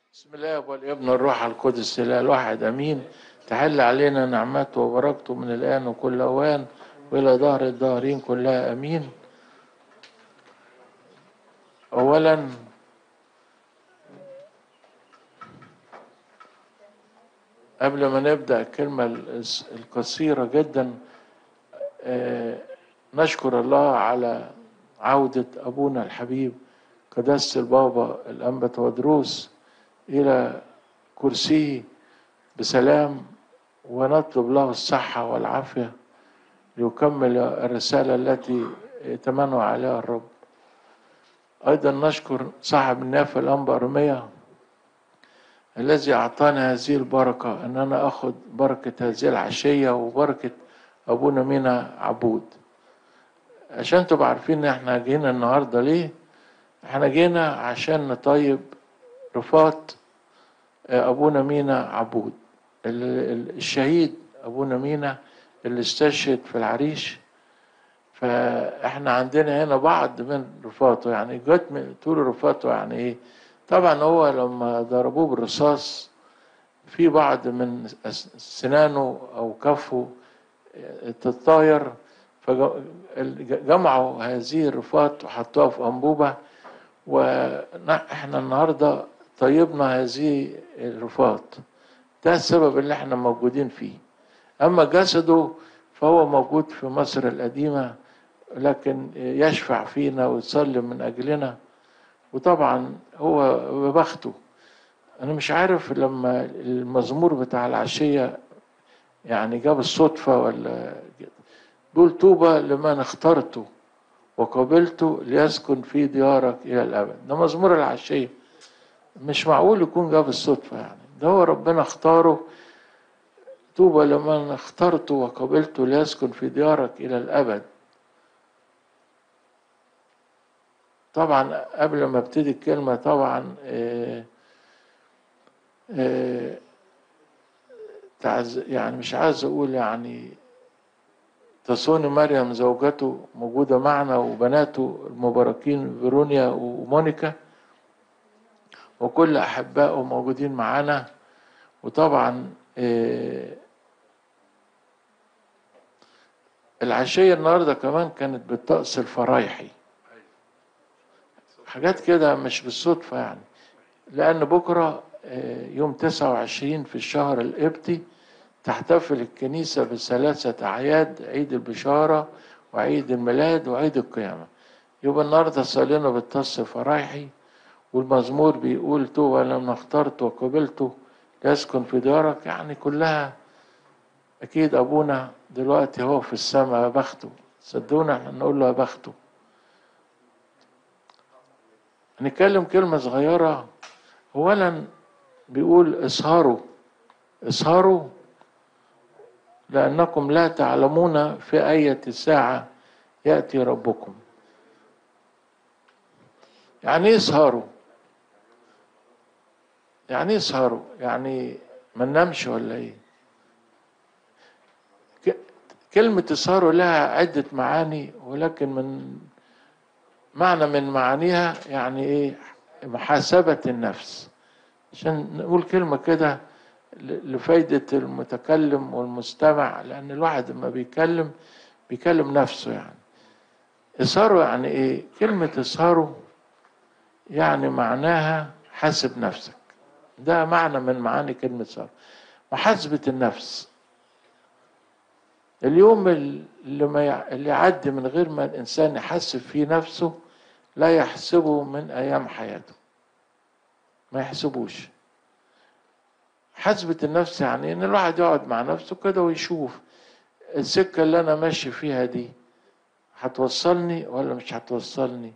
بسم الله والابن والروح القدس الاله الواحد امين تحل علينا نعمته وبركته من الان وكل اوان والى دهر الداهرين كلها امين اولا قبل ما نبدا الكلمه الس- القصيره جدا آه، نشكر الله على عوده ابونا الحبيب قداسه البابا الانبا تودروس إلى كرسيه بسلام ونطلب له الصحة والعافية ليكمل الرسالة التي ائتمنوا عليها الرب أيضا نشكر صاحب النافع الأنبا أرمية الذي أعطاني هذه البركة أن أنا أخذ بركة هذه العشية وبركة أبونا مينا عبود عشان تبقوا عارفين إن إحنا جينا النهاردة ليه إحنا جينا عشان نطيب رفات ابونا مينا عبود ال- ال- الشهيد ابونا مينا اللي استشهد في العريش فاحنا عندنا هنا بعض من رفاته يعني جت من طول رفاته يعني ايه طبعا هو لما ضربوه بالرصاص في بعض من أس- سنانه او كفه تتطاير فجمعوا هذه الرفات وحطوها في انبوبه واحنا النهارده طيبنا هذه الرفات ده السبب اللي احنا موجودين فيه اما جسده فهو موجود في مصر القديمه لكن يشفع فينا ويصلي من اجلنا وطبعا هو ببخته انا مش عارف لما المزمور بتاع العشيه يعني جاب الصدفه ولا بيقول طوبى لمن اخترته وقبلته ليسكن في ديارك الى الابد ده مزمور العشيه مش معقول يكون جاب الصدفه يعني ده هو ربنا اختاره طوبى لمن اخترته وقبلته ليسكن في ديارك الى الابد طبعا قبل ما ابتدي الكلمه طبعا آه، آه، تعز يعني مش عايز اقول يعني تصوني مريم زوجته موجودة معنا وبناته المباركين فيرونيا ومونيكا وكل أحبائه موجودين معانا وطبعا آه، العشية النهاردة كمان كانت بالطقس الفرايحي حاجات كده مش بالصدفة يعني لأن بكرة آه، يوم 29 في الشهر القبطي تحتفل الكنيسة بثلاثة أعياد عيد البشارة وعيد الميلاد وعيد القيامة يبقى النهاردة صلينا بالطس فرايحي والمزمور بيقول توبة لما اخترت وقبلته يسكن في دارك يعني كلها أكيد أبونا دلوقتي هو في السماء يا بخته صدقونا احنا نقول له يا بخته نتكلم كلمة صغيرة أولا بيقول اسهروا اسهروا لأنكم لا تعلمون في أية ساعة يأتي ربكم يعني ايه اسهروا يعني ايه اسهروا يعني ما ننامش ولا ايه ك- كلمة اسهروا لها عدة معاني ولكن من معنى من معانيها يعني ايه محاسبة النفس عشان نقول كلمة كده ل- لفايدة المتكلم والمستمع لأن الواحد لما بيتكلم بيكلم نفسه يعني إصهاره يعني إيه؟ كلمة إصهاره يعني معناها حاسب نفسك ده معنى من معاني كلمة إصهاره محاسبة النفس اليوم اللي ما يع- اللي يعدي من غير ما الإنسان يحاسب فيه نفسه لا يحسبه من أيام حياته ما يحسبوش حسبة النفس يعني ان الواحد يقعد مع نفسه كده ويشوف السكة اللي انا ماشي فيها دي هتوصلني ولا مش هتوصلني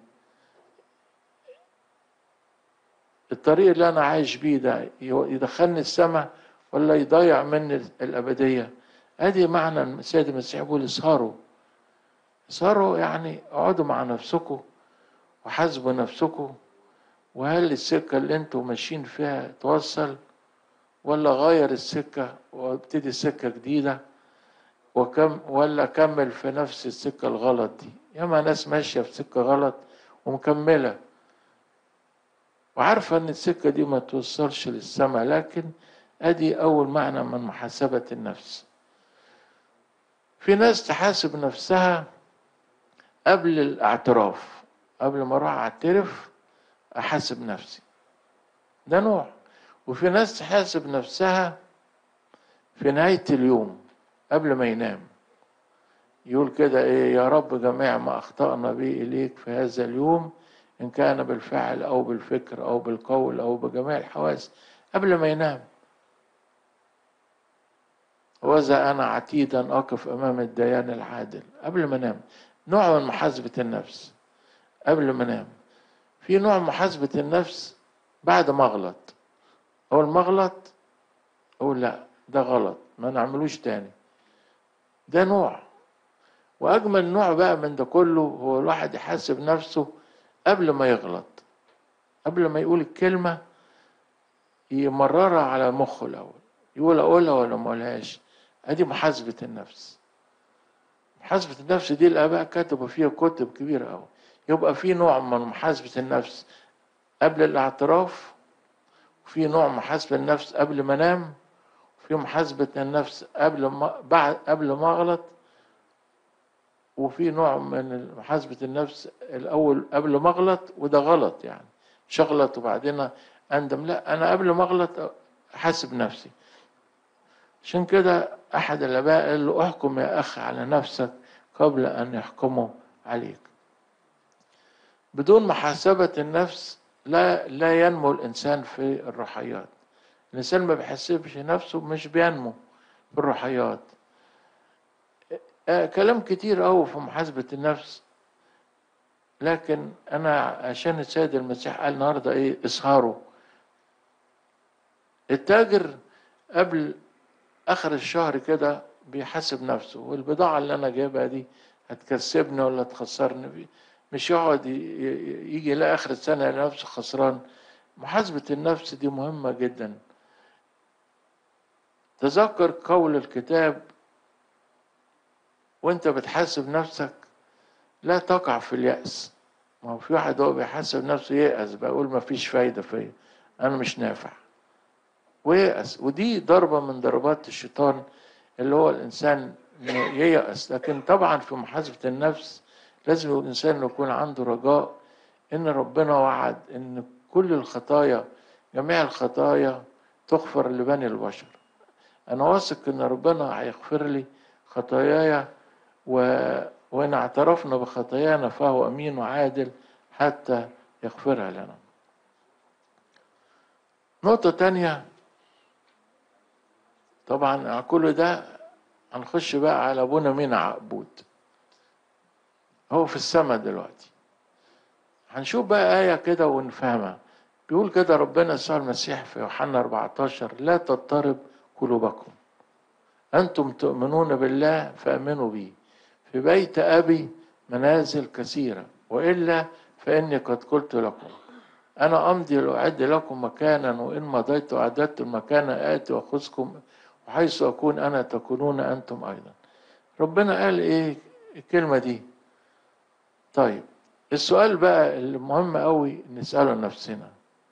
الطريق اللي انا عايش بيه ده يو- يدخلني السماء ولا يضيع مني الابدية ادي معنى السيد المسيح بيقول اسهروا اسهروا يعني اقعدوا مع نفسكم وحاسبوا نفسكم وهل السكة اللي انتوا ماشيين فيها توصل ولا غير السكة وابتدي سكة جديدة وكم ولا كمل في نفس السكة الغلط دي ياما ناس ماشية في سكة غلط ومكملة وعارفة ان السكة دي ما توصلش للسماء لكن ادي اول معنى من محاسبة النفس في ناس تحاسب نفسها قبل الاعتراف قبل ما اروح اعترف احاسب نفسي ده نوع وفي ناس تحاسب نفسها في نهاية اليوم قبل ما ينام يقول كده ايه يا رب جميع ما اخطأنا به اليك في هذا اليوم ان كان بالفعل او بالفكر او بالقول او بجميع الحواس قبل ما ينام وذا انا عتيدا اقف امام الديان العادل قبل ما انام نوع من محاسبة النفس قبل ما انام في نوع من محاسبة النفس بعد ما اغلط اول ما اغلط اقول لا ده غلط ما نعملوش تاني ده نوع واجمل نوع بقى من ده كله هو الواحد يحاسب نفسه قبل ما يغلط قبل ما يقول الكلمة يمررها على مخه الأول يقول أقولها ولا ما أقولهاش أدي محاسبة النفس محاسبة النفس دي الآباء كتبوا فيها كتب كبيرة أوي يبقى في نوع من محاسبة النفس قبل الاعتراف وفي نوع محاسبة النفس قبل ما انام وفي محاسبة النفس قبل ما بعد قبل ما اغلط وفي نوع من محاسبة النفس الأول قبل ما أغلط وده غلط يعني مش أغلط وبعدين أندم لا أنا قبل ما أغلط أحاسب نفسي عشان كده أحد الآباء قال له احكم يا أخ على نفسك قبل أن يحكموا عليك بدون محاسبة النفس لا لا ينمو الإنسان في الروحيات الإنسان ما بيحسبش نفسه مش بينمو في الروحيات آه كلام كتير أوي في محاسبة النفس لكن أنا عشان السيد المسيح قال النهاردة إيه إسهاره التاجر قبل آخر الشهر كده بيحاسب نفسه والبضاعة اللي أنا جايبها دي هتكسبني ولا تخسرني بيه مش يقعد يجي يلاقي آخر السنة يلاقي نفسه خسران محاسبة النفس دي مهمة جدا تذكر قول الكتاب وانت بتحاسب نفسك لا تقع في اليأس ما هو في واحد هو بيحاسب نفسه ييأس بقول ما فيش فايدة فيا أنا مش نافع وييأس ودي ضربة من ضربات الشيطان اللي هو الإنسان ييأس لكن طبعا في محاسبة النفس لازم الإنسان يكون عنده رجاء إن ربنا وعد إن كل الخطايا جميع الخطايا تغفر لبني البشر أنا واثق إن ربنا هيغفر لي خطاياي و... وإن اعترفنا بخطايانا فهو أمين وعادل حتى يغفرها لنا نقطة تانية طبعا كل ده هنخش بقى على أبونا مينا عقبود هو في السماء دلوقتي هنشوف بقى آية كده ونفهمها بيقول كده ربنا يسوع المسيح في يوحنا 14 لا تضطرب قلوبكم أنتم تؤمنون بالله فأمنوا بي في بيت أبي منازل كثيرة وإلا فإني قد قلت لكم أنا أمضي لأعد لكم مكانا وإن مضيت وأعددت المكان آتي وأخذكم وحيث أكون أنا تكونون أنتم أيضا ربنا قال إيه الكلمة دي طيب السؤال بقى المهم قوي نسأله لنفسنا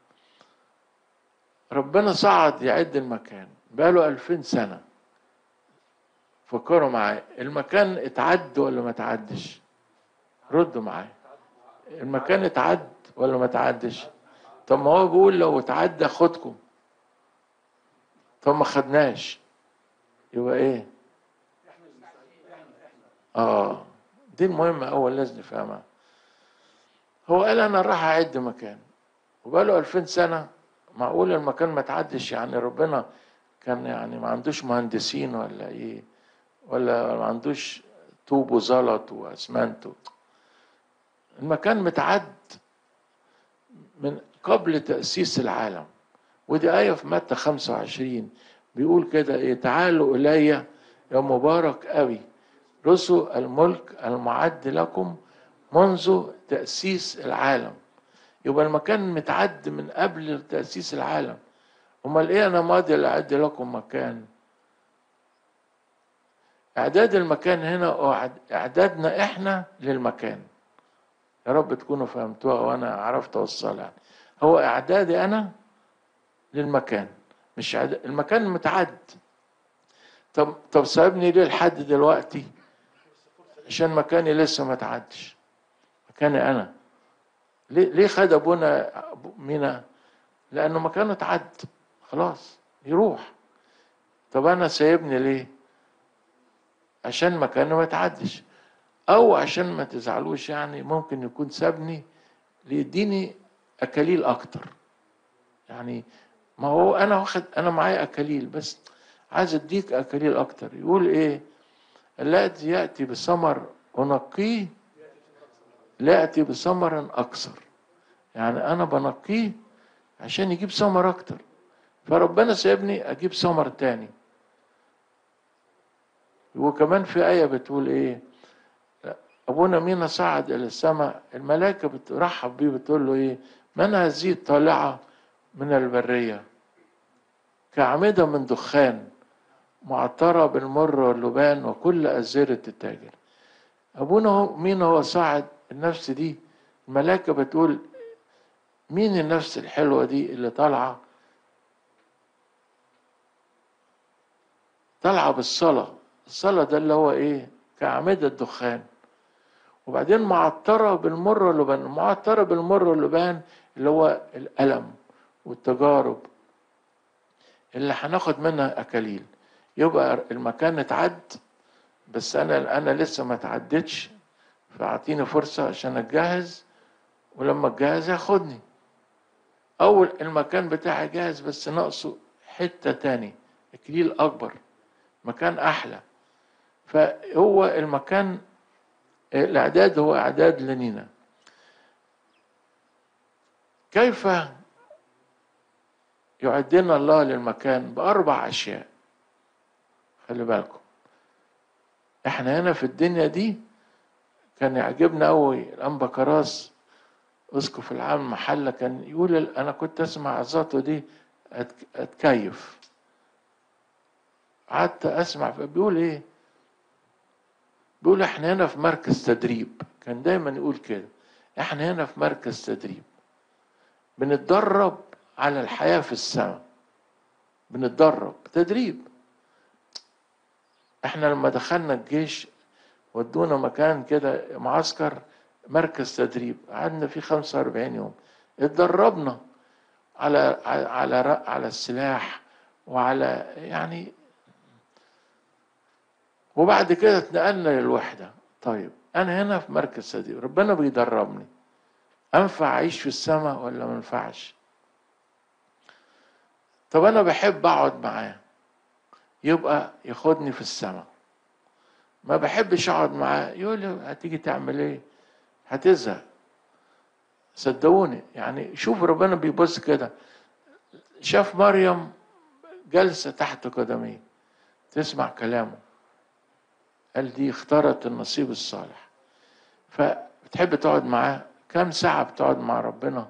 ربنا صعد يعد المكان بقاله ألفين سنة فكروا معايا المكان اتعد ولا ما اتعدش ردوا معايا المكان اتعد ولا ما اتعدش طب ما هو بيقول لو اتعدى خدكم طب ما خدناش يبقى ايه اه دي المهمة أول لازم نفهمها هو قال أنا راح أعد مكان وبقاله ألفين سنة معقول المكان ما تعدش يعني ربنا كان يعني ما عندوش مهندسين ولا إيه ولا ما عندوش طوب وزلط وأسمنت المكان متعد من قبل تأسيس العالم ودي آية في متى 25 بيقول كده إيه تعالوا إلي يا مبارك أبي رسل الملك المعد لكم منذ تأسيس العالم يبقى المكان متعد من قبل تأسيس العالم امال ايه انا ماضي لاعد لكم مكان اعداد المكان هنا اعدادنا احنا للمكان يا رب تكونوا فهمتوها وانا عرفت اوصلها هو اعدادي انا للمكان مش عد... المكان متعد طب طب سايبني ليه لحد دلوقتي عشان مكاني لسه ما تعدش مكاني انا ليه ليه خد ابونا مينا لانه مكانه اتعد خلاص يروح طب انا سايبني ليه عشان مكانه ما تعدش او عشان ما تزعلوش يعني ممكن يكون سابني ليديني اكاليل اكتر يعني ما هو انا واخد انا معايا اكاليل بس عايز اديك اكاليل اكتر يقول ايه الذي ياتي بثمر انقيه لا ياتي بثمر اكثر يعني انا بنقيه عشان يجيب ثمر اكتر فربنا سايبني اجيب ثمر تاني وكمان في آية بتقول إيه أبونا مينا صعد إلى السماء الملائكة بترحب بيه بتقول له إيه من هذه الطالعة من البرية كأعمدة من دخان معطرة بالمر واللبان وكل أزرة التاجر أبونا هو مين هو صعد النفس دي الملائكة بتقول مين النفس الحلوة دي اللي طالعة طالعة بالصلاة الصلاة ده اللي هو ايه كأعمدة الدخان وبعدين معطرة بالمر واللبان معطرة بالمر واللبان اللي هو الألم والتجارب اللي هناخد منها أكاليل يبقى المكان اتعد بس أنا أنا لسه ما اتعدتش فأعطيني فرصة عشان أتجهز ولما أتجهز ياخدني أول المكان بتاعي جاهز بس ناقصه حتة تاني إكليل أكبر مكان أحلى فهو المكان الإعداد هو إعداد لنينا كيف يعدنا الله للمكان بأربع أشياء خلي بالكم احنا هنا في الدنيا دي كان يعجبنا قوي الأنبا كراس اسقف العام محلة كان يقول أنا كنت أسمع عظاته دي أتكيف قعدت أسمع بيقول إيه بيقول احنا هنا في مركز تدريب كان دايما يقول كده احنا هنا في مركز تدريب بنتدرب على الحياة في السماء بنتدرب تدريب احنا لما دخلنا الجيش ودونا مكان كده معسكر مركز تدريب قعدنا فيه 45 يوم اتدربنا على على على السلاح وعلى يعني وبعد كده اتنقلنا للوحدة طيب أنا هنا في مركز تدريب ربنا بيدربني أنفع أعيش في السماء ولا ما ينفعش طب أنا بحب أقعد معاه يبقى ياخدني في السماء ما بحبش أقعد معاه يقول لي هتيجي تعمل إيه هتزهق صدقوني يعني شوف ربنا بيبص كده شاف مريم جالسة تحت قدميه تسمع كلامه قال دي اختارت النصيب الصالح فبتحب تقعد معاه كم ساعة بتقعد مع ربنا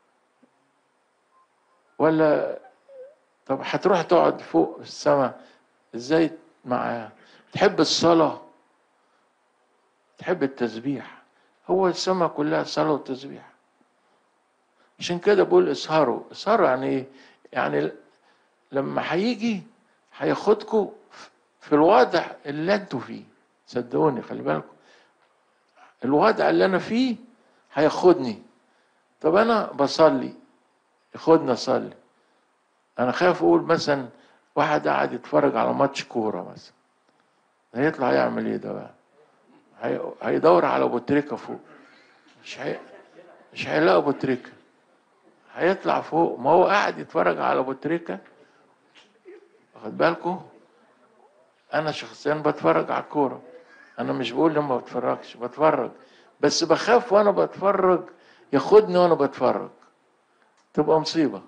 ولا طب هتروح تقعد فوق في السماء ازاي معاه تحب الصلاة تحب التسبيح هو السماء كلها صلاة وتسبيح عشان كده بقول اسهروا اسهروا يعني ايه يعني لما هيجي هياخدكم في الوضع اللي انتوا فيه صدقوني خلي بالكم الوضع اللي انا فيه هياخدني طب انا بصلي ياخدني اصلي انا خايف اقول مثلا واحد قاعد يتفرج على ماتش كوره مثلا هيطلع يعمل ايه ده بقى هيدور على ابو تريكه فوق مش هي... مش هيلاقي ابو تريكه هيطلع فوق ما هو قاعد يتفرج على ابو تريكه واخد بالكم انا شخصيا بتفرج على الكوره انا مش بقول لما بتفرجش بتفرج بس بخاف وانا بتفرج ياخدني وانا بتفرج تبقى مصيبه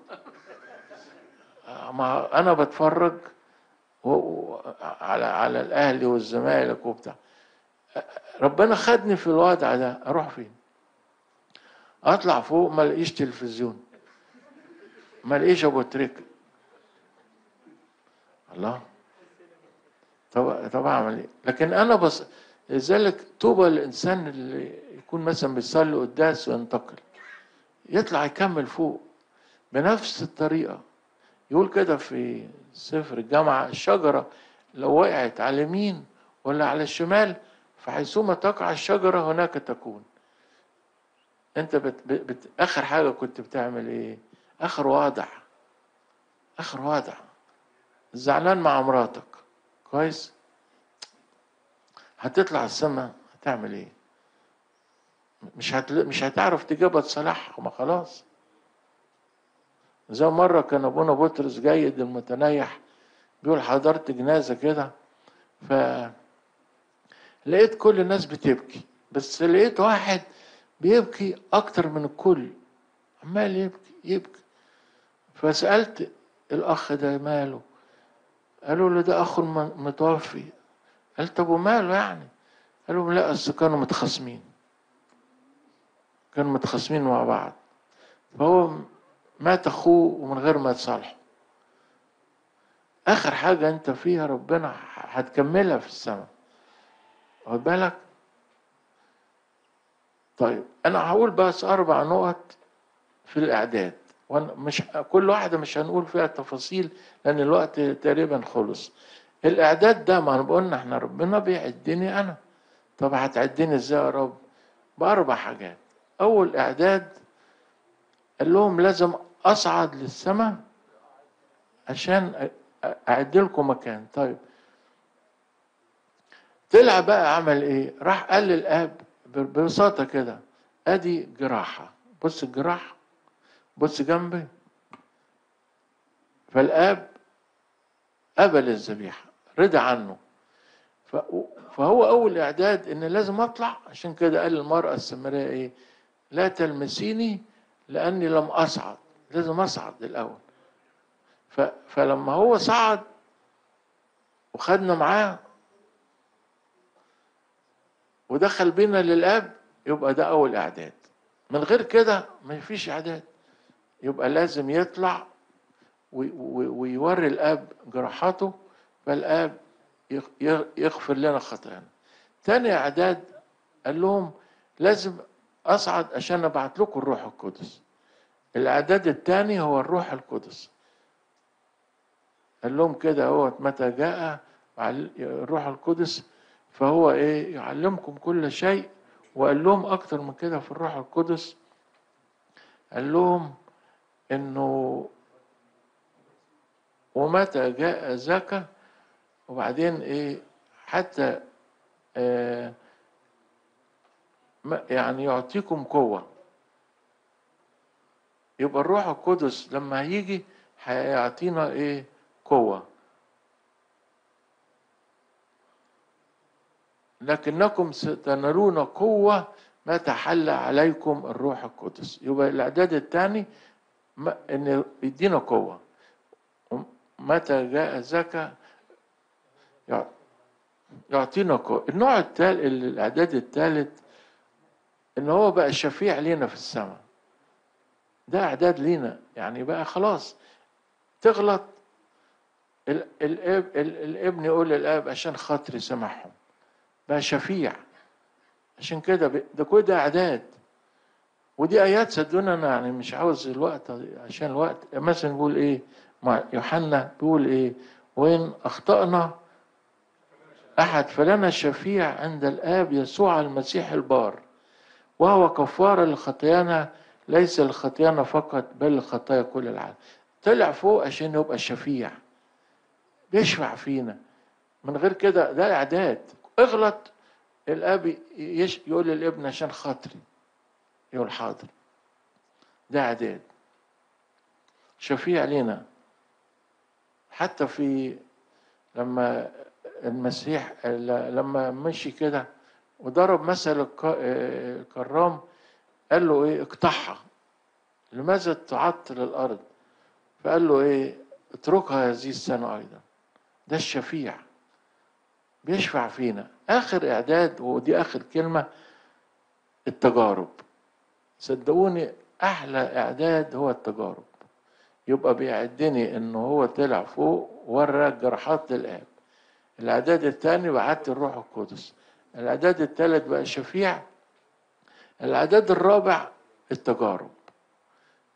ما انا بتفرج و... على على الاهلي والزمالك وبتاع ربنا خدني في الوضع ده اروح فين اطلع فوق ما الاقيش تلفزيون ما الاقيش ابو تريك الله طب طب اعمل ايه لكن انا بص لذلك طوبى الانسان اللي يكون مثلا بيصلي قداس وينتقل يطلع يكمل فوق بنفس الطريقة يقول كده في سفر الجامعة الشجرة لو وقعت على اليمين ولا على الشمال فحيثما تقع الشجرة هناك تكون انت بت بت اخر حاجة كنت بتعمل ايه اخر وضع اخر وضع زعلان مع مراتك كويس هتطلع السما هتعمل ايه مش هتل... مش هتعرف تجيبها تصلحها ما خلاص زي مرة كان أبونا بطرس جيد المتنيح بيقول حضرت جنازة كده ف لقيت كل الناس بتبكي بس لقيت واحد بيبكي أكتر من الكل عمال يبكي يبكي فسألت الأخ ده ماله قالوا له ده أخ متوفي قال طب وماله يعني قالوا لا أصل كانوا متخاصمين كانوا متخاصمين مع بعض فهو مات أخوه ومن غير ما يتصالحوا آخر حاجة أنت فيها ربنا هتكملها في السماء واخد بالك طيب أنا هقول بس أربع نقط في الإعداد وانا مش كل واحده مش هنقول فيها تفاصيل لان الوقت تقريبا خلص الاعداد ده ما قلنا احنا ربنا بيعدني انا طب هتعدني ازاي يا رب باربع حاجات اول اعداد قال لهم لازم اصعد للسماء عشان اعد لكم مكان طيب طلع بقى عمل ايه راح قال للاب ببساطه كده ادي جراحه بص الجراحه بص جنبي فالاب قبل الذبيحه رضى عنه فهو اول اعداد ان لازم اطلع عشان كده قال المراه السامريه ايه لا تلمسيني لاني لم اصعد لازم اصعد الاول فلما هو صعد وخدنا معاه ودخل بينا للاب يبقى ده اول اعداد من غير كده ما فيش اعداد يبقى لازم يطلع ويوري الاب جراحاته فالاب يغفر لنا خطايانا تاني اعداد قال لهم لازم اصعد عشان ابعت لكم الروح القدس الاعداد الثاني هو الروح القدس قال لهم كده هو متى جاء الروح القدس فهو ايه يعلمكم كل شيء وقال لهم اكتر من كده في الروح القدس قال لهم انه ومتى جاء ذاك وبعدين ايه حتى آه يعني يعطيكم قوه يبقى الروح القدس لما هيجي هيعطينا ايه قوه لكنكم ستنالون قوه متى حل عليكم الروح القدس يبقى الاعداد الثاني ان يدينا قوه متى جاء ذاك يعطينا قوه النوع الثالث الاعداد الثالث ان هو بقى شفيع لينا في السماء ده اعداد لينا يعني بقى خلاص تغلط الاب الابن يقول للاب عشان خاطري سامحهم بقى شفيع عشان كده ده كل ده اعداد ودي ايات صدقوني انا يعني مش عاوز الوقت عشان الوقت مثلا بيقول ايه مع يوحنا بيقول ايه وين اخطانا احد فلنا شفيع عند الاب يسوع المسيح البار وهو كفاره لخطايانا ليس لخطايانا فقط بل لخطايا كل العالم طلع فوق عشان يبقى شفيع بيشفع فينا من غير كده ده اعداد اغلط الاب يقول للابن عشان خاطري يقول حاضر ده اعداد شفيع لنا حتى في لما المسيح لما مشي كده وضرب مثل الكرام قال له ايه اقطعها لماذا تعطل الارض فقال له ايه اتركها هذه السنه ايضا ده الشفيع بيشفع فينا اخر اعداد ودي اخر كلمه التجارب صدقوني احلى اعداد هو التجارب يبقى بيعدني انه هو طلع فوق ورى جراحات للاب الاعداد الثاني بعت الروح القدس الاعداد الثالث بقى شفيع الاعداد الرابع التجارب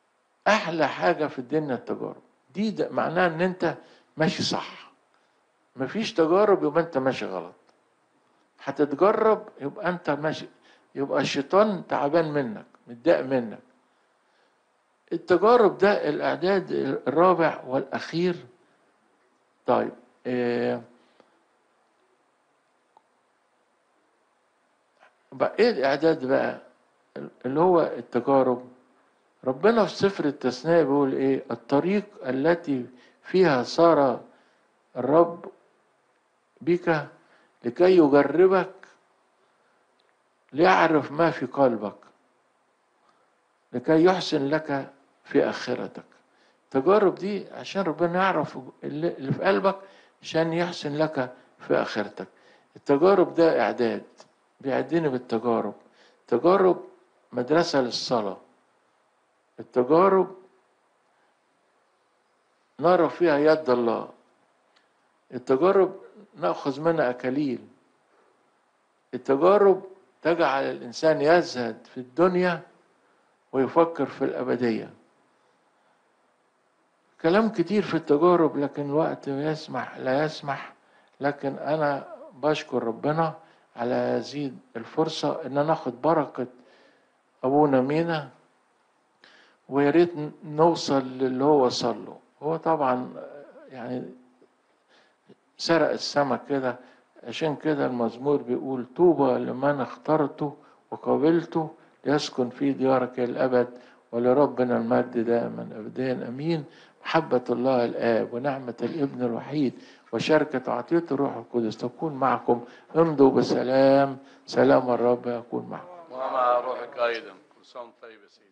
احلى حاجه في الدنيا التجارب دي ده معناها ان انت ماشي صح مفيش تجارب يبقى انت ماشي غلط هتتجرب يبقى انت ماشي يبقى الشيطان تعبان منك متضايق منك التجارب ده الاعداد الرابع والاخير طيب إيه بقى ايه الاعداد بقى اللي هو التجارب ربنا في سفر التثنية بيقول ايه الطريق التي فيها صار الرب بك لكي يجربك ليعرف ما في قلبك لكي يحسن لك في آخرتك التجارب دي عشان ربنا يعرف اللي في قلبك عشان يحسن لك في آخرتك التجارب ده إعداد بيعدني بالتجارب تجارب مدرسة للصلاة التجارب نرى فيها يد الله التجارب نأخذ منها أكاليل التجارب تجعل الإنسان يزهد في الدنيا ويفكر في الأبدية كلام كتير في التجارب لكن الوقت يسمح لا يسمح لكن أنا بشكر ربنا على هذه الفرصة إن ناخد بركة أبونا مينا ويا ريت نوصل للي هو وصل له هو طبعا يعني سرق السمك كده عشان كده المزمور بيقول طوبى لمن اخترته وقبلته ليسكن في ديارك الأبد ولربنا المجد دائما أبديا أمين محبة الله الآب ونعمة الابن الوحيد وشركة عطية الروح القدس تكون معكم امضوا بسلام سلام الرب يكون معكم ومع روحك أيضا كل سنة طيب يا سيدي